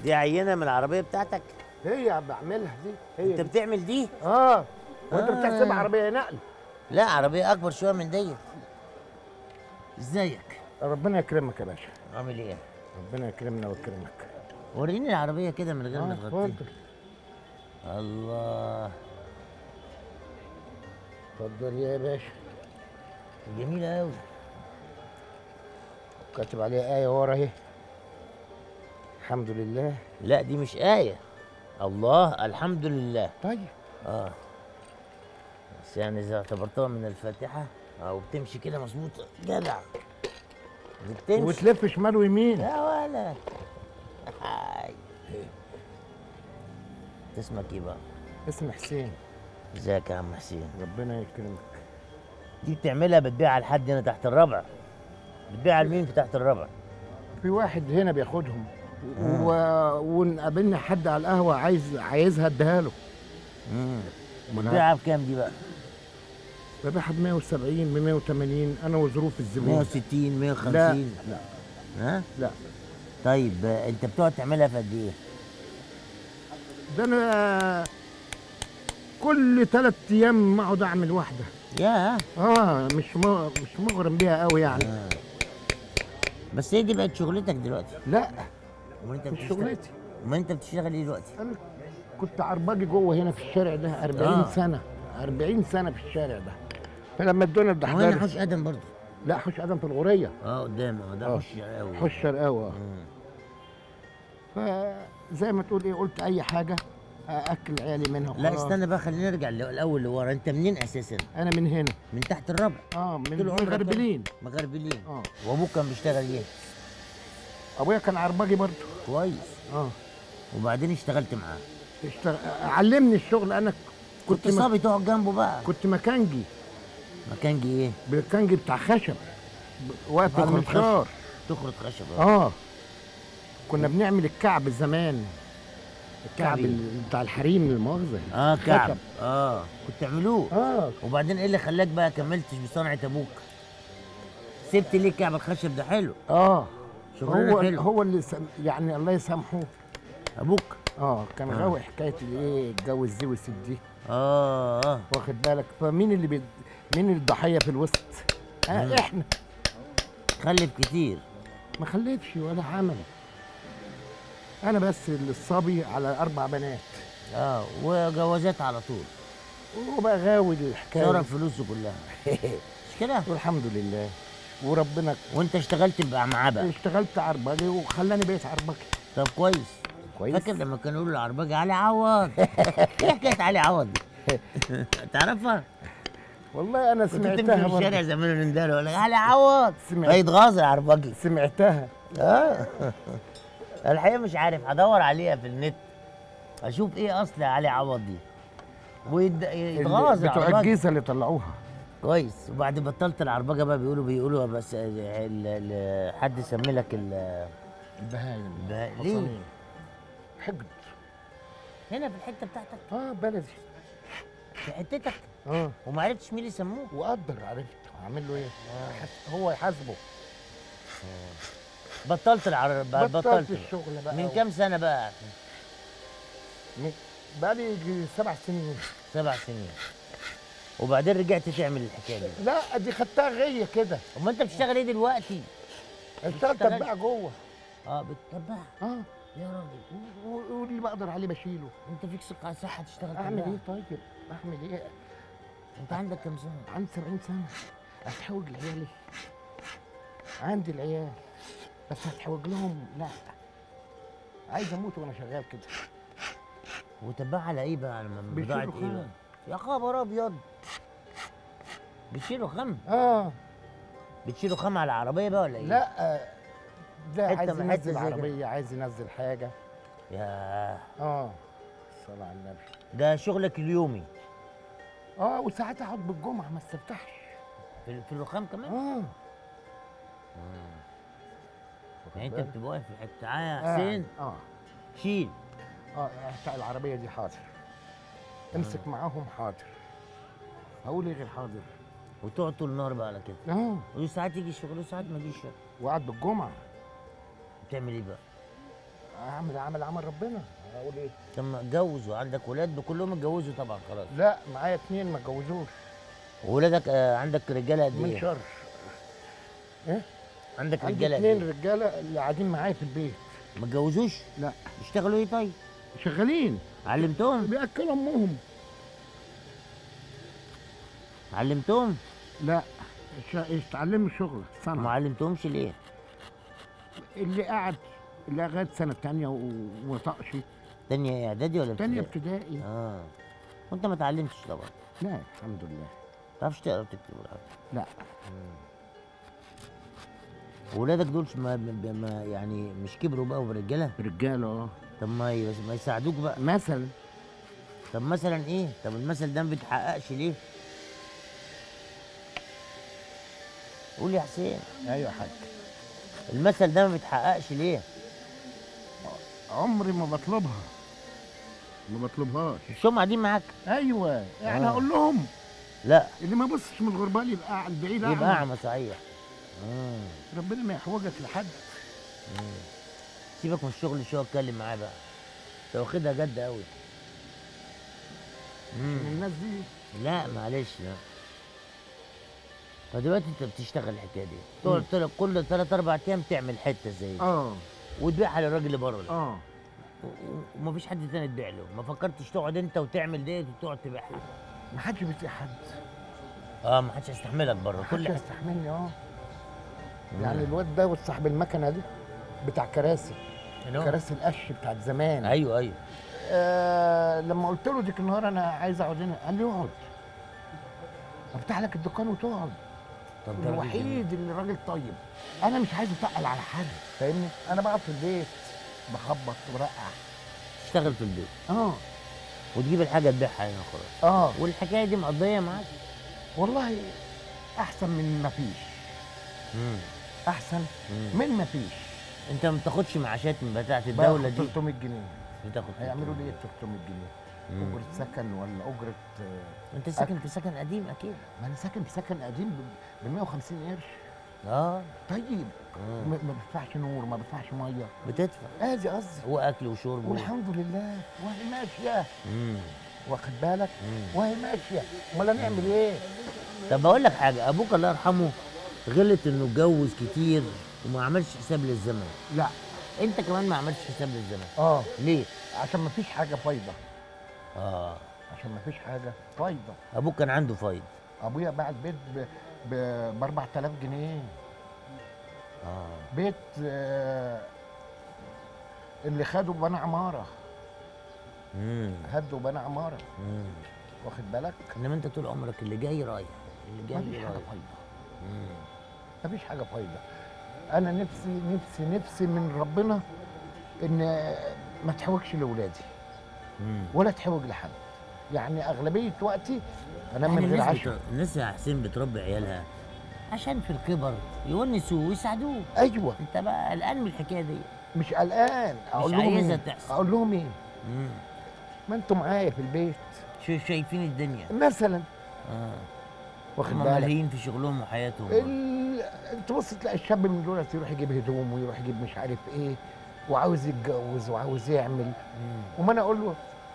دي عينه من العربيه بتاعتك هي بعملها دي هي انت دي. بتعمل دي اه وانت آه. بتحسبها عربيه نقل لا عربيه اكبر شويه من ديت ازيك ربنا يكرمك يا باشا عامل ايه ربنا يكرمنا ويكرمك وريني العربيه كده من غير ما اه تغطيها اتفضل الله اتفضل يا باشا جميله قوي كاتب عليها آية ورا اهي الحمد لله لا دي مش ايه الله الحمد لله طيب اه بس يعني اذا اعتبرتها من الفاتحه او بتمشي كده مظبوطه جدع دي بتمشي وتلف شمال ويمين يا ولد هاي. اسمك ايه بقى؟ اسم حسين ازيك يا عم حسين؟ ربنا يكرمك دي بتعملها بتبيعها لحد هنا تحت الربع بتبيعها لمين في تحت الربع؟ في واحد هنا بياخدهم و... ونقابلنا حد على القهوة عايز عايزها اديها له امم وأنا بتبيعها بكام دي بقى؟ ببيعها ب 170 ب 180 انا وظروف الزبون 160 150 لا لا ها؟ لا طيب آه، انت بتقعد تعملها في قد ايه؟ ده انا كل ثلاث ايام ما اقعد اعمل واحده يا اه مش م... مش مغرم بيها قوي يعني آه. بس هي دي بقت شغلتك دلوقتي لا امال انت مش بتشتغل شغلتي امال انت بتشتغل ايه دلوقتي؟ انا كنت عرباجي جوه هنا في الشارع ده 40 آه. سنه 40 سنه في الشارع ده فلما ادونا هو هنا الدحدار حوش ادم برضه لا حوش ادم في الغوريه اه قدام اه ده آه. حوش قوي حوش شرقاوه فزي ما تقول ايه قلت اي حاجه اكل عيالي منها لا وخلاص. استنى بقى خلينا نرجع ل- الاول لورا انت منين اساسا؟ انا من هنا من تحت الربع اه من طول عمرك مغربلين مغربلين اه وابوك كان بيشتغل ايه؟ ابويا كان عرباجي برضه كويس اه وبعدين اشتغلت معاه اشتغل علمني الشغل انا كنت كنت م... صبي تقعد جنبه بقى كنت مكانجي مكانجي ايه؟ مكانجي بتاع خشب ب- واقف على تخرج المنشار تخرج خشب اه اه كنا بنعمل الكعب زمان الكعب كعب إيه؟ ال- بتاع الحريم المؤاخذه اه خشب. كعب اه كنت تعملوه اه وبعدين ايه اللي خلاك بقى كملتش بصنعة ابوك؟ سبت ليه كعب الخشب ده حلو اه شغلانة هو حلوة. هو اللي سم... يعني الله يسامحه ابوك اه كان آه. غاوي حكايه الايه الجو الزوس دي اه اه واخد بالك فمين اللي بي... مين الضحيه في الوسط؟ مم. آه احنا خلف كتير ما خليتش ولا عمل انا بس الصبي على اربع بنات اه وجوازات على طول وهو بقى غاوي الحكايه صرف فلوسه كلها مش كده والحمد لله وربنا وانت اشتغلت بقى معاه بقى اشتغلت عربجي وخلاني بقيت عربجي طب كويس كويس فاكر لما كانوا يقولوا العربجي علي عوض ايه حكايه علي عوض دي؟ تعرفها؟ والله انا كنت تمشي سمعتها في برضه. الشارع زمان ونندهله يقول لك علي عوض سمعت. فيتغاظ العربجي سمعتها اه الحقيقه مش عارف هدور عليها في النت اشوف ايه اصل علي عوض دي ويتغاظ اللي- بتوع العربجي الجيزه اللي طلعوها كويس وبعد بطلت العربجه بقى بيقولوا بيقولوا بس ال- ال- ال- حد يسمي لك ال- البهايم البهايم. ليه؟ حصانين. حقد هنا في الحته بتاعتك اه بلدي في حتتك اه وما عرفتش مين اللي يسموه وقدر عرفت اعمل له ايه يحس- هو يحاسبه بطلت العر... بطلت بطلت الشغل بقى من كام سنه بقى من- بقى لي يجي سبع سنين سبع سنين وبعدين رجعت تعمل الحكايه دي لا دي خدتها غيه كده امال انت بتشتغل ايه دلوقتي اشتغل بتشتغل؟ تبع جوه اه بتتبع اه يا راجل و- و- واللي بقدر عليه بشيله انت فيك صحه صحه تشتغل اعمل تبع. ايه طيب اعمل ايه انت عندك كام سنه عندي 70 سنه اتحوج لعيالي عندي العيال بس هتحوج لهم لا عايز اموت وانا شغال كده وتبع على ايه بقى لما بيشيلوا بضاعه ايه خام. بقى يا خبر ابيض بتشيلوا خم اه بتشيلوا خم على العربيه بقى ولا ايه لا آه، ده حتة عايز من حتة ينزل زي كده. عربيه عايز ينزل حاجه يا اه صلى على النبي ده شغلك اليومي اه وساعات اقعد بالجمعه ما استفتحش في, في الرخام كمان اه يعني انت بالك؟ بتبقى واقف في الحته تعالى يا آه، حسين اه شيل اه بتاع العربيه دي حاضر امسك معاهم حاضر هقول ايه غير حاضر وتقعد طول النهار بقى على كده اه وساعات يجي الشغل وساعات ما يجيش الشغل وقعد بالجمعه بتعمل ايه بقى؟ اعمل عمل عمل ربنا اقول ايه طب ما اتجوز وعندك ولاد كلهم اتجوزوا طبعا خلاص لا معايا اتنين ما اتجوزوش وولادك آه، عندك رجاله قد من ايه؟ شر عندك عندي رجاله قد اتنين ايه؟ رجاله اللي قاعدين معايا في البيت ما اتجوزوش؟ لا يشتغلوا ايه طيب؟ شغالين علمتهم؟ بياكلوا امهم علمتهم؟ لا ش- يتعلموا شغل ما صنعة علمتهمش ليه؟ اللي قاعد اللي لغايه سنه تانية و- وطقش تانية اعدادي ولا تانية ابتدائي؟ ابتدائي اه وانت ما اتعلمتش طبعا لا الحمد لله ما تعرفش تقرا وتكتب ولا حاجه لا ولادك دول ما, ما ما- يعني مش كبروا بقى ورجاله رجاله اه طب ما ي- ما يساعدوك بقى مثلا طب مثلا ايه طب المثل ده ما بيتحققش ليه قول يا حسين ايوه يا حاج المثل ده ما بيتحققش ليه عمري ما بطلبها ما بطلبهاش مش هم قاعدين معاك ايوه يعني آه. هقول لهم لا اللي ما بصش من الغربال يبقى قاعد بعيد يبقى أعمى. اعمى صحيح آه. ربنا ما يحوجك لحد سيبك من الشغل شويه اتكلم معاه بقى انت واخدها جد قوي الناس دي لا معلش لا فدلوقتي انت بتشتغل الحكايه دي تقعد تقعد كل ثلاث اربع ايام تعمل حته زي دي اه وتبيعها للراجل اللي بره ده اه و- و- ومفيش حد تاني تبيع له ما فكرتش تقعد انت وتعمل ديت وتقعد تبيعها ما حدش بيطيق حد اه ما حدش هيستحملك بره ما كل حدش حته يستحملني اه يعني الواد ده صاحب المكنه دي بتاع كراسي يعني كراسي القش بتاعت زمان ايوه ايوه آه لما قلت له ديك النهار انا عايز اقعد هنا قال لي اقعد افتح لك الدكان وتقعد طب ده راجل جميل. الوحيد اللي راجل طيب انا مش عايز اتقل على حد فاهمني انا بقعد في البيت بخبط ورقع تشتغل في البيت اه وتجيب الحاجه تبيعها هنا خلاص اه والحكايه دي مقضيه معاك والله احسن من ما فيش مم. احسن مم. من ما فيش انت ما بتاخدش معاشات من بتاعه الدوله باخد دي 300 جنيه بتاخد هيعملوا لي ايه 300 جنيه مم. اجره سكن ولا اجره آه، انت ساكن في سكن قديم اكيد ما انا ساكن في سكن قديم ب 150 قرش اه طيب آه. ما ما بدفعش نور ما بدفعش ميه بتدفع ادي قصدي واكل وشرب و- والحمد لله وهي ماشيه مم. واخد بالك مم. وهي ماشيه امال هنعمل ايه؟ طب اقول لك حاجه ابوك الله يرحمه غلط انه اتجوز كتير وما عملش حساب للزمن لا انت كمان ما عملتش حساب للزمن اه ليه عشان ما فيش حاجه فايده اه عشان ما فيش حاجه فايده ابوك كان عنده فايض ابويا باع البيت ب ب 4000 جنيه اه بيت آه اللي خده بنى عماره امم هده بنى عماره امم واخد بالك؟ انما انت طول عمرك اللي جاي رايح اللي ما جاي فيش حاجه رايح فايده مم. ما فيش حاجه فايده انا نفسي نفسي نفسي من ربنا ان ما تحوجش لاولادي مم. ولا تحوج لحد يعني اغلبيه وقتي انا من يعني غير الناس عشاء بت... الناس يا حسين بتربي عيالها عشان في الكبر يونسوه ويساعدوه ايوه انت بقى قلقان من الحكايه دي مش قلقان اقول مش لهم عايزها ايه تحصل. اقول لهم ايه مم. ما انتوا معايا في البيت شو شايفين الدنيا مثلا اه واخد هم بالك مالهين في شغلهم وحياتهم برضه. ال... تبص تلاقي الشاب من دول يروح يجيب هدوم ويروح يجيب مش عارف ايه وعاوز يتجوز وعاوز يعمل مم. وما انا اقول له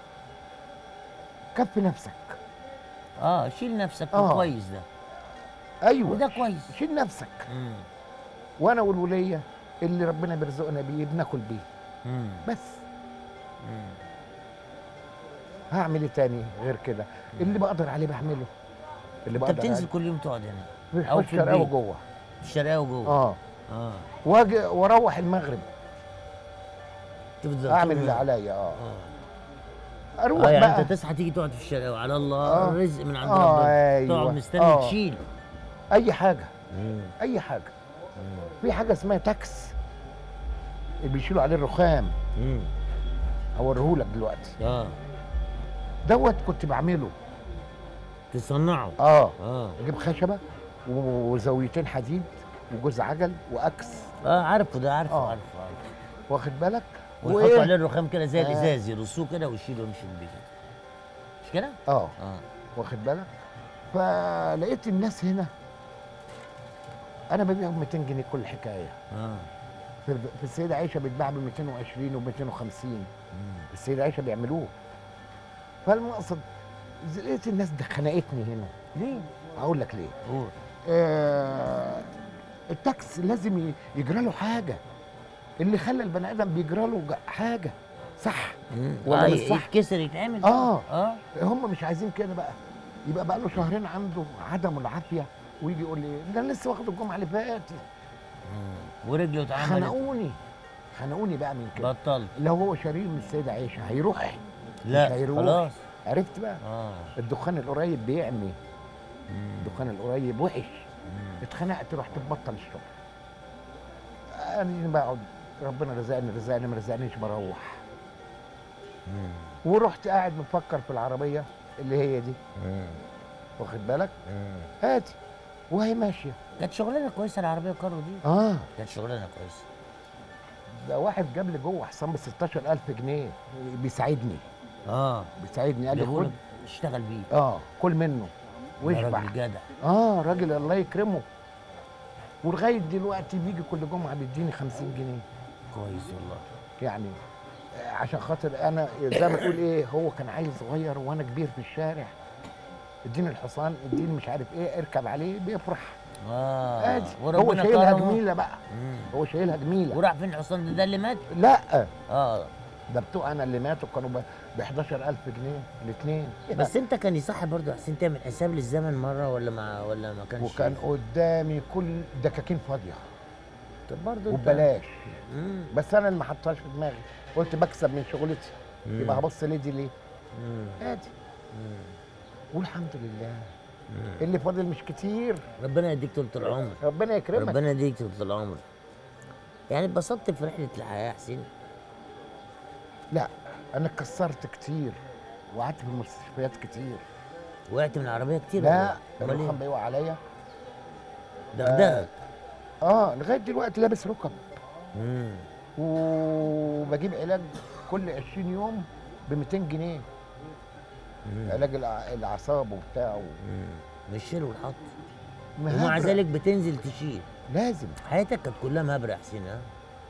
كفي نفسك اه شيل نفسك آه. كويس ده ايوه وده كويس شيل نفسك مم. وانا والوليه اللي ربنا بيرزقنا بيه بناكل بيه مم. بس مم. هعمل ايه تاني غير كده اللي بقدر عليه بعمله اللي انت بقدر بتنزل عليه كل يوم تقعد هنا في أو الحوش في شرقاوي البيت. جوه في الشرقاوه وجوه اه اه واجي واروح المغرب تفضل اعمل طول اللي النهار. عليا اه اه اروح اه يعني بقى انت تصحى تيجي تقعد في الشرقاوه على الله آه. رزق من عند آه، ربنا أيوة. تقعد مستني آه. تشيل اي حاجه مم. اي حاجه مم. في حاجه اسمها تاكس اللي بيشيلوا عليه الرخام مم. هوريهولك دلوقتي اه دوت كنت بعمله تصنعه اه اه اجيب خشبه وزاويتين حديد وجوز عجل واكس اه عارفه ده عارفه آه. عارفه عارفه واخد بالك ويحطوا عليه الرخام كده زي آه. الازاز يرصوه كده ويشيلوا ويمشي بيه كده مش كده؟ اه اه واخد بالك فلقيت الناس هنا انا ببيع ب 200 جنيه كل حكايه اه في, في السيده عائشه بيتباع ب 220 و 250 السيده عائشه بيعملوه فالمقصد لقيت الناس ده خنقتني هنا ليه؟ هقول لك ليه قول آه التاكس لازم ي- يجرى له حاجه اللي خلى البني ادم بيجرى له ج- حاجه صح ولا آه، مش صح؟ يتكسر يتعمل آه. اه هم مش عايزين كده بقى يبقى بقى له شهرين عنده عدم العافيه ويجي يقول لي ده أنا لسه واخد الجمعه اللي فاتت ورجله اتعملت خنقوني خنقوني بقى من كده بطلت لو هو شرير من السيده عائشه هيروح لا مش هيروح. خلاص عرفت بقى اه الدخان القريب بيعمي مم. الدخان القريب وحش مم. اتخنقت رحت تبطل الشغل انا بقعد ربنا رزقني رزقني ما رزقنيش بروح مم. ورحت قاعد مفكر في العربيه اللي هي دي مم. واخد بالك مم. هاتي وهي ماشيه كانت شغلانه كويسه العربيه كارو دي اه كانت شغلانه كويسه ده واحد جاب لي جوه حصان ب 16000 جنيه بيساعدني اه بيساعدني قال لي جابوا خد لك اشتغل بيه اه كل منه يا واشبع راجل جدع اه راجل الله يكرمه ولغايه دلوقتي بيجي كل جمعه بيديني 50 جنيه كويس والله يعني آه، عشان خاطر انا زي ما تقول ايه هو كان عيل صغير وانا كبير في الشارع اديني الحصان اديني مش عارف ايه اركب عليه بيفرح اه عادي هو وربنا شايلها كرمه. جميله بقى مم. هو شايلها جميله وراح فين الحصان ده ده اللي مات لا اه ده بتوع انا اللي ماتوا كانوا ب 11000 جنيه الاثنين بس انت كان يصح برضه يا حسين تعمل حساب للزمن مره ولا ما ولا ما كانش وكان قدامي كل دكاكين فاضيه طب برضه انت- وببلاش مم. بس انا اللي ما حطهاش في دماغي قلت بكسب من شغلتي مم. يبقى هبص لدي ليه مم. عادي مم. والحمد لله مم. اللي فاضل مش كتير ربنا يديك طول العمر ربنا يكرمك ربنا يديك طول العمر يعني اتبسطت في رحله الحياه يا حسين لا انا اتكسرت كتير وقعدت في المستشفيات كتير وقعت من العربيه كتير لا ولا؟ امال الرخام ايه بيقع عليا دغدغك اه لغايه دلوقتي لابس ركب مم. وبجيب علاج كل 20 يوم ب 200 جنيه مم. علاج الع- الاعصاب وبتاع مم. بالشيل والحط ومع مهبرة. ذلك بتنزل تشيل لازم حياتك كانت كلها مهبره يا حسين ها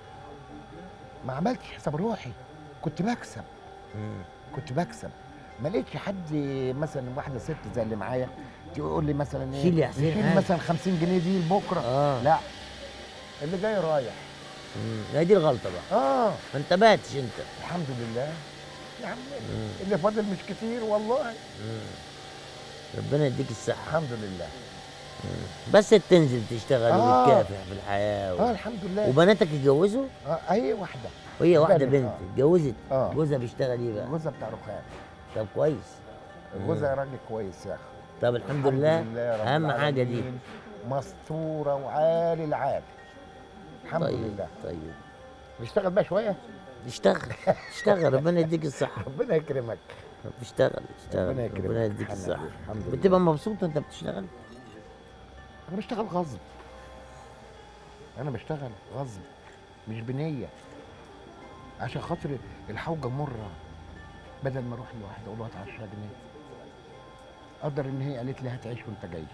ما عملتش حساب روحي كنت بكسب مم. كنت بكسب ما لقيتش حد مثلا واحده ست زي اللي معايا تقول لي مثلا ايه شيل يا حسين شيل عادي. مثلا 50 جنيه دي لبكره اه لا اللي جاي رايح مم. هي دي الغلطه بقى اه ما انتبهتش انت الحمد لله يا عم مم. اللي فاضل مش كتير والله مم. ربنا يديك الصحه الحمد لله بس تنزل تشتغل آه. وتكافح في الحياه اه و... الحمد لله وبناتك اتجوزوا اه اي واحده وهي واحده بنت، بنت آه. اتجوزت آه. جوزها بيشتغل ايه بقى جوزها بتاع رخام طب كويس جوزها راجل كويس يا اخي طب الحمد لله رب اهم حاجه دي العالمين. مستوره وعالي العال الحمد طيب لله طيب نشتغل بقى شويه اشتغل اشتغل ربنا يديك الصحه ربنا يكرمك اشتغل اشتغل ربنا يكرمك. ربنا يديك الحمد الصحه لله، الحمد لله. بتبقى مبسوط وانت بتشتغل انا بشتغل غصب انا بشتغل غصب مش بنيه عشان خاطر الحوجه مره بدل ما اروح لواحده اقول له هات 10 جنيه قدر ان هي قالت لي هات عيش وانت جاي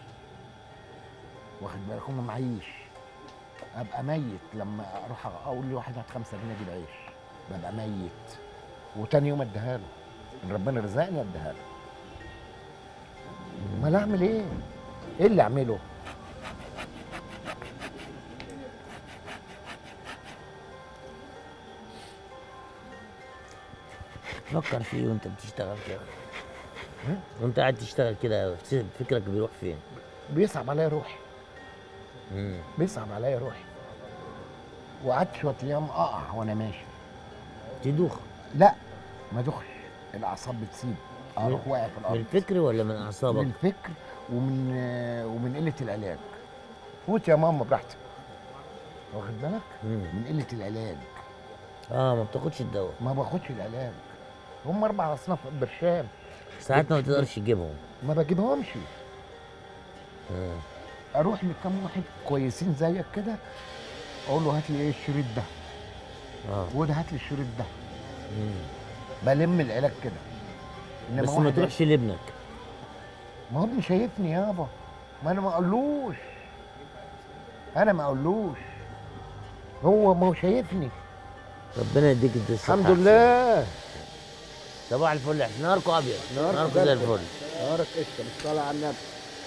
واخد بالك هم معيش ابقى ميت لما اروح اقول لواحد هات 5 جنيه اجيب عيش ببقى ميت وتاني يوم اديها له ان ربنا رزقني اديها له امال اعمل ايه؟ ايه اللي اعمله؟ فكر فيه وانت بتشتغل كده ها؟ وانت قاعد تشتغل كده فكرك بيروح فين بيصعب عليا روحي مم. بيصعب عليا روحي وقعدت شويه ايام اقع وانا ماشي تدوخ لا ما دخش الاعصاب بتسيب اروح واقع في من الارض الفكر ولا من من اعصابك الفكر ومن آه، ومن قله العلاج فوت يا ماما براحتك واخد بالك مم. من قله العلاج اه ما بتاخدش الدواء ما باخدش العلاج هم اربع اصناف برشام ساعات ما تقدرش تجيبهم ما بجيبهمش مم. اروح لكام واحد كويسين زيك كده اقول له هات لي ايه الشريط ده اه وده هات لي الشريط ده مم. بلم العلاج كده انما بس ما واحد- تروحش لابنك ما هو ابني شايفني يابا ما انا ما اقولوش انا ما اقولوش هو ما هو شايفني ربنا يديك الصحة الحمد لله صباح الفل يا حسين. نهاركم ابيض نهاركم نهاركم زي زي الفل نهارك قشطه مش طالع على النبي